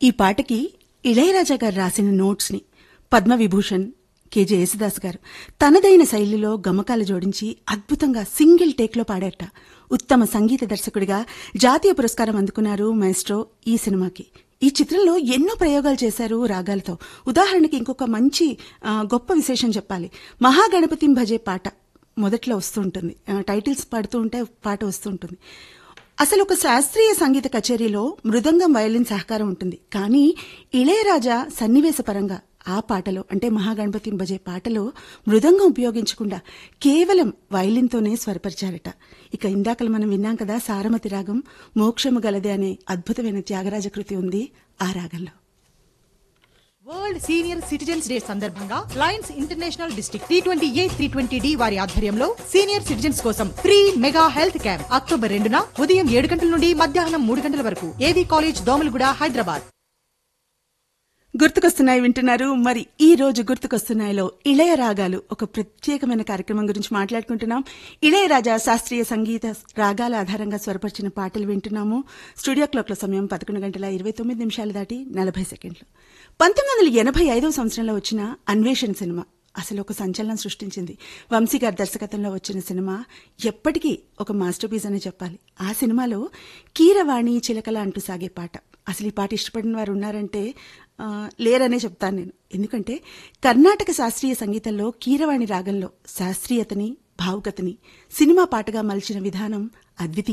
ఈ పాటకి ఇళయరాజా గారు రాసిన నోట్స్ ని పద్మవిభూషణ్ కెజే యేసుదాస్ గారు తనదైన శైలిలో గమకాలు జోడించి అద్భుతంగా సింగిల్ టేక్ లో పాడారట ఉత్తమ సంగీత దర్శకుడిగా జాతీయ పురస్కారం అందుకున్నారు మైస్ట్రో ఈ సినిమాకి ఈ చిత్రంలో ఎన్నో ప్రయోగాలు చేశారు రాగాలతో ఉదాహరణకి ఇంకొక మంచి ఆ, గొప్ప విశేషం చెప్పాలి మహాగణపతిం భజే పాట మొదట్లో వస్తుంటుంది ఆ, టైటిల్స్ పాడుతూ ఉంటే పాట వస్తుంటుంది అసలు ఒక శాస్త్రీయ సంగీత కచేరీలో మృదంగం వయలిన్ సహకారం ఉంటుంది కానీ ఇళయరాజా సన్నివేశపరంగా ఆ పాటలో అంటే మహాగణపతి భజే పాటలో మృదంగం ఉపయోగించకుండా కేవలం వయలిన్తోనే స్వరపరిచారట ఇక ఇందాకలు మనం విన్నాం కదా సారమతి రాగం మోక్షము గలదే అనే అద్భుతమైన త్యాగరాజ కృతి ఉంది ఆ రాగంలో వరల్డ్ సీనియర్ సిటిజన్స్ డే సందర్భంగా lions international district three twenty A three twenty D వారి ఆధ్వర్యంలో సీనియర్ సిటిజన్స్ కోసం free mega health camp October రెండున ఉదయం ఏడు గంటల నుండి మధ్యాహ్నం మూడు గంటల వరకు ఏవీ కాలేజ్ దోమలగూడ హైదరాబాద్ గుర్తుకొస్తున్నాయి వింటున్నారు మరి ఈ రోజు గుర్తుకొస్తున్నాయిలో ఇళయ రాగాలు ఒక ప్రత్యేకమైన కార్యక్రమం గురించి మాట్లాడుకుంటున్నాం ఇళయరాజా శాస్త్రీయ సంగీత రాగాల ఆధారంగా స్వరపరిచిన పాటలు వింటున్నాము స్టూడియో క్లాక్ల సమయం పదకొండు గంటల ఇరవై తొమ్మిది నిమిషాలు దాటి నలభై సెకండ్లు పంతొమ్మిది వందల ఎనభై ఐదవ సంవత్సరంలో వచ్చిన అన్వేషణ్ సినిమా అసలు ఒక సంచలనం సృష్టించింది వంశీ గారి దర్శకత్వంలో వచ్చిన సినిమా ఎప్పటికీ ఒక మాస్టర్ పీస్ అనే చెప్పాలి ఆ సినిమాలో కీరవాణి చిలకల అంటూ సాగే పాట అసలు ఈ పాట ఇష్టపడిన వారు ఉన్నారంటే ఆ, లేరనే చెప్తాను నేను ఎందుకంటే కర్ణాటక శాస్త్రీయ సంగీతంలో కీరవాణి రాగంలో శాస్త్రీయతని భావుకతని సినిమా పాటగా మలిచిన విధానం అద్వితీయం